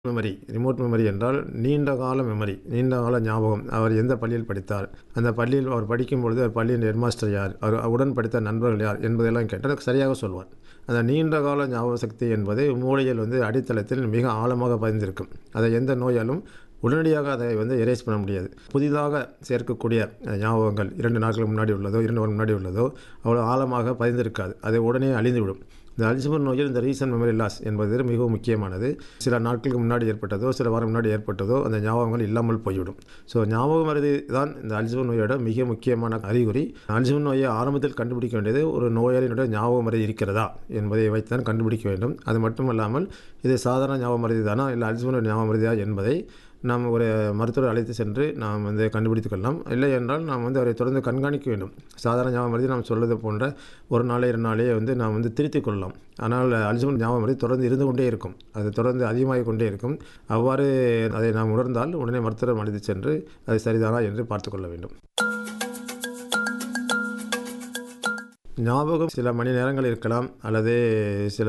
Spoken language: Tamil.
மெமரி ரிமோட் மெமரி என்றால் நீண்ட கால மெமரி நீண்ட கால ஞாபகம் அவர் எந்த பள்ளியில் படித்தார் அந்த பள்ளியில் அவர் படிக்கும் பொழுது அவர் பள்ளியின் ஹெட்மாஸ்டர் யார் அவர் உடன் படித்த நண்பர்கள் யார் என்பதெல்லாம் கேட்டால் சரியாக சொல்வார் அந்த நீண்ட கால ஞாபக சக்தி என்பது மூளையில் வந்து அடித்தளத்தில் மிக ஆழமாக பதிந்திருக்கும் அதை எந்த நோயாலும் உடனடியாக அதை வந்து எரேஸ் பண்ண முடியாது புதிதாக சேர்க்கக்கூடிய அஹ், ஞாபகங்கள் இரண்டு நாட்களுக்கு முன்னாடி உள்ளதோ இரண்டு வாரம் முன்னாடி உள்ளதோ அவ்வளோ ஆழமாக பதிந்திருக்காது அது உடனே அழிந்துவிடும் இந்த அல்சைமர் நோயில் இந்த ரீசன்ட் மெமரி லாஸ் என்பது மிகவும் முக்கியமானது சில நாட்களுக்கு முன்னாடி ஏற்பட்டதோ சில வாரம் முன்னாடி ஏற்பட்டதோ அந்த ஞாபகங்கள் இல்லாமல் போய்விடும் ஸோ ஞாபகம் மருதி தான் இந்த அல்சைமர் நோயோட மிக முக்கியமான அறிகுறி அல்சைமர் நோயை ஆரம்பத்தில் கண்டுபிடிக்க வேண்டியது ஒரு நோயாளியினுடைய ஞாபக மருதி இருக்கிறதா என்பதை வைத்து தான் கண்டுபிடிக்க வேண்டும் அது மட்டுமல்லாமல் இது சாதாரண ஞாபக மருதி தானா இல்லை அல்சைமர் ஞாபக மருதியா என்பதை நாம் ஒரு மருத்துவர் அழைத்து சென்று நாம் வந்து கண்டுபிடித்துக் கொள்ளலாம் இல்லை என்றால் நாம் வந்து அவரை தொடர்ந்து கண்காணிக்க வேண்டும் சாதாரண ஞாபகம் மருதி நாம் சொல்வது போன்ற ஒரு நாளே இரண்டு நாளே வந்து நாம் வந்து திருத்திக் கொள்ளலாம் ஆனால் அல்சைமர் ஞாபகம் மருதி தொடர்ந்து இருந்து கொண்டே இருக்கும் அது தொடர்ந்து அதிகமாகிக் கொண்டே இருக்கும் அவ்வாறு அதை நாம் உணர்ந்தால் உடனே மருத்துவர் அழைத்து சென்று அது சரிதானா என்று பார்த்துக்கொள்ள வேண்டும் ஞாபகம் சில மணி நேரங்கள் இருக்கலாம் அல்லது சில